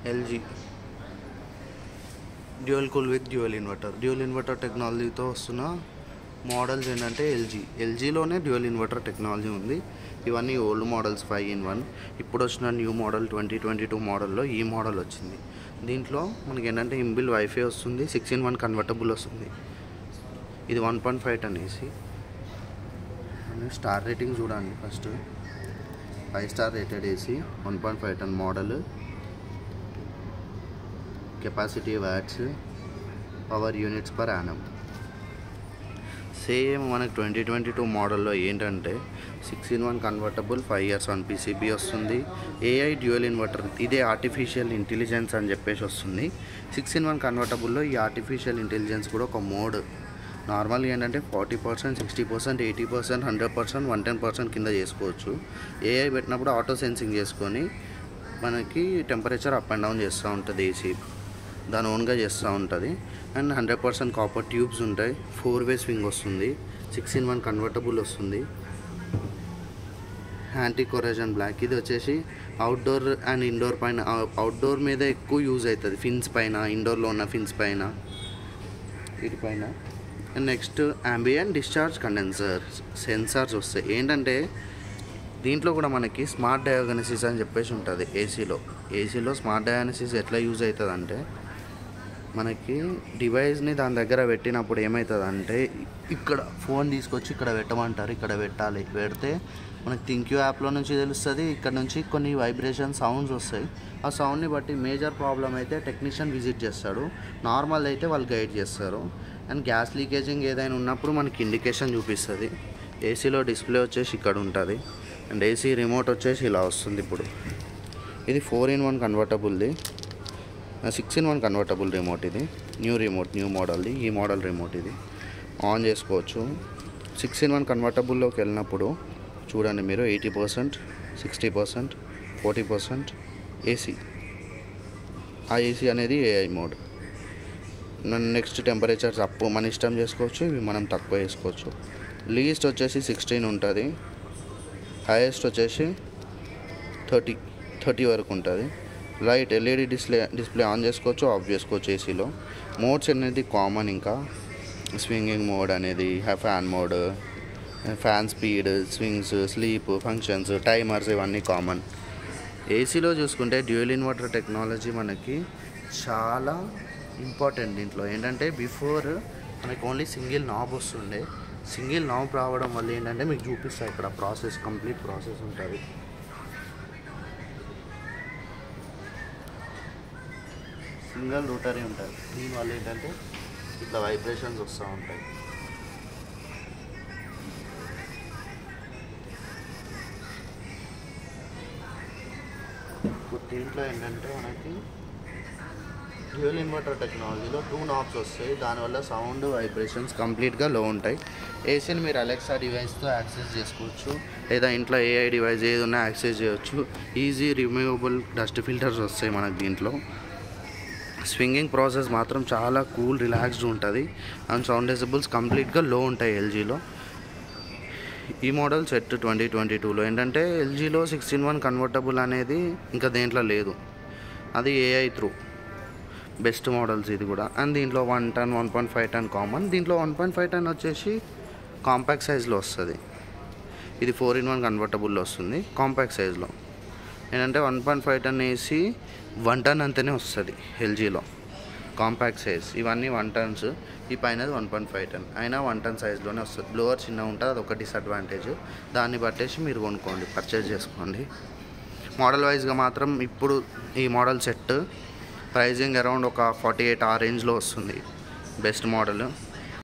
LG dual cool with dual inverter dual inverter టెక్నాలజీతో వస్తున్న models ఏంటంటే ఎల్జీ ఎల్జీలోనే డ్యూయల్ ఇన్వర్టర్ టెక్నాలజీ ఉంది ఇవన్నీ old models five in one ఇప్పుడు వచ్చిన new model twenty twenty two మోడల్లో ఈ మోడల్ వచ్చింది దీంట్లో మనకి ఏంటంటే ఇంబిల్ వైఫై వస్తుంది సిక్స్ ఇన్ వన్ కన్వర్టబుల్ వస్తుంది ఇది one point five ton AC star rating చూడండి first five star rated AC one point five ton model capacity watts power units per annum same మనకి twenty twenty two మోడల్లో ఏంటంటే six in one convertible five years one PCB వస్తుంది AI dual inverter ఇదే artificial intelligence అని చెప్పేసి వస్తుంది six in one కన్వర్టబుల్లో ఈ artificial intelligence కూడా ఒక మోడ్ నార్మల్గా ఏంటంటే forty percent sixty percent eighty percent hundred percent one ten percent కింద చేసుకోవచ్చు ఏఐ పెట్టినప్పుడు ఆటో సెన్సింగ్ చేసుకొని మనకి టెంపరేచర్ అప్ అండ్ డౌన్ చేస్తూ ఉంటుంది ఏసీ దాని ఓన్గా చేస్తూ ఉంటుంది and hundred percent copper tubes ఉంటాయి ఫోర్ వే స్వింగ్ వస్తుంది సిక్స్ ఇన్ వన్ కన్వర్టబుల్ వస్తుంది యాంటీ కొరేజన్ బ్లాక్ ఇది వచ్చేసి అవుట్డోర్ అండ్ ఇండోర్ పైన అవుట్డోర్ మీద ఎక్కువ యూజ్ అవుతుంది ఫిన్స్ పైన ఇండోర్లో ఉన్న ఫిన్స్ పైన వీటి పైన and next ambient discharge condenser sensors వస్తాయి ఏంటంటే దీంట్లో కూడా మనకి స్మార్ట్ డయాగనసిస్ అని చెప్పేసి ఉంటుంది ఏసీలో ఏసీలో స్మార్ట్ డయాగనసిస్ ఎట్లా యూజ్ అవుతుంది అంటే మనకి డివైస్ని దాని దగ్గర పెట్టినప్పుడు ఏమవుతుంది అంటే ఇక్కడ ఫోన్ తీసుకొచ్చి ఇక్కడ పెట్టమంటారు ఇక్కడ పెట్టాలి పెడితే మనకి థింక్యూ యాప్లో నుంచి తెలుస్తుంది ఇక్కడ నుంచి కొన్ని వైబ్రేషన్ సౌండ్స్ వస్తాయి ఆ సౌండ్ని బట్టి మేజర్ ప్రాబ్లం అయితే టెక్నీషియన్ విజిట్ చేస్తాడు నార్మల్ అయితే వాళ్ళు గైడ్ చేస్తారు అండ్ గ్యాస్ లీకేజింగ్ ఏదైనా ఉన్నప్పుడు మనకి ఇండికేషన్ చూపిస్తుంది ఏసీలో డిస్ప్లే వచ్చేసి ఇక్కడ ఉంటుంది అండ్ ఏసీ రిమోట్ వచ్చేసి ఇలా వస్తుంది ఇప్పుడు ఇది ఫోర్ ఇన్ వన్ కన్వర్టబుల్ది six in one convertible remote ఇది న్యూ రిమోట్ న్యూ మోడల్ది ఈ మోడల్ రిమోట్ ఇది ఆన్ చేసుకోవచ్చు సిక్స్ ఇన్ వన్ కన్వర్టబుల్లోకి వెళ్ళినప్పుడు చూడండి మీరు eighty percent sixty percent forty percent AC ఆ ఏసీ అనేది AI mode next temperatures up మన ఇష్టం చేసుకోవచ్చు ఇవి మనం తక్కువ చేసుకోవచ్చు లీస్ట్ వచ్చేసి సిక్స్టీన్ ఉంటుంది హైయెస్ట్ వచ్చేసి థర్టీ థర్టీ వరకు ఉంటుంది light LED display display on చేసుకోవచ్చు ఆఫ్ చేసుకోవచ్చు ఏసీలో మోడ్స్ అనేది కామన్ ఇంకా స్వింగింగ్ మోడ్ అనేది fan mode fan speed swings sleep functions timers ఇవన్నీ కామన్ ఏసీలో చూసుకుంటే డ్యూయల్ ఇన్వర్టర్ టెక్నాలజీ మనకి చాలా ఇంపార్టెంట్ దీంట్లో ఏంటంటే బిఫోర్ మనకి ఓన్లీ సింగిల్ నాబ్ వస్తుండే సింగిల్ నాబ్ రావడం వల్ల ఏంటంటే మీకు చూపిస్తాయి ఇక్కడ ప్రాసెస్ కంప్లీట్ ప్రాసెస్ ఉంటుంది సింగిల్ రూటరీ ఉంటుంది దీనివల్ల ఏంటంటే ఇట్లా వైబ్రేషన్స్ వస్తూ ఉంటాయి ఇప్పుడు దీంట్లో ఏంటంటే మనకి డ్యూయల్ ఇన్వర్టర్ టెక్నాలజీలో టూ నాబ్స్ వస్తాయి దానివల్ల సౌండ్ వైబ్రేషన్స్ కంప్లీట్గా లో ఉంటాయి ఏసీని మీరు అలెక్సా డివైస్తో యాక్సెస్ చేసుకోవచ్చు లేదా ఇంట్లో ఏఐ డివైస్ ఏది ఉన్నా యాక్సెస్ చేయొచ్చు ఈజీ రిమూవబుల్ డస్ట్ ఫిల్టర్స్ వస్తాయి మనకి దీంట్లో స్వింగింగ్ ప్రాసెస్ మాత్రం చాలా కూల్ రిలాక్స్డ్ ఉంటుంది అండ్ సౌండ్ డెసిబుల్స్ కంప్లీట్గా లో ఉంటాయి ఎల్జీలో ఈ మోడల్ సెట్ ట్వంటీ ట్వంటీ టూలో ఏంటంటే ఎల్జీలో సిక్స్టీన్ వన్ కన్వర్టబుల్ అనేది ఇంకా దేంట్లో లేదు అది ఏఐ త్రూ బెస్ట్ మోడల్స్ ఇది కూడా అండ్ దీంట్లో one ton one point five ton common దీంట్లో వన్ పాయింట్ ఫైవ్ టన్ వచ్చేసి కాంపాక్ట్ సైజ్లో వస్తుంది ఇది ఫోర్ ఇన్ వన్ కన్వర్టబుల్లో వస్తుంది కాంపాక్ట్ సైజ్లో ఏంటంటే వన్ పాయింట్ ఫైవ్ టన్ వేసి వన్ టన్ అంతనే వస్తుంది ఎల్జీలో కాంపాక్ట్ సైజ్ ఇవన్నీ వన్ టన్స్ ఈ పైనది వన్ పాయింట్ ఫైవ్ టన్ అయినా వన్ టన్ సైజ్లోనే వస్తుంది బ్లోవర్ చిన్నగా ఉంటుంది అది ఒక డిసడ్వాంటేజ్ దాన్ని బట్టేసి మీరు కొనుక్కోండి పర్చేజ్ చేసుకోండి మోడల్ వైజ్గా మాత్రం ఇప్పుడు ఈ మోడల్ సెట్ ప్రైజింగ్ అరౌండ్ ఒక ఫార్టీ ఎయిట్ ఆ రేంజ్లో వస్తుంది బెస్ట్ మోడల్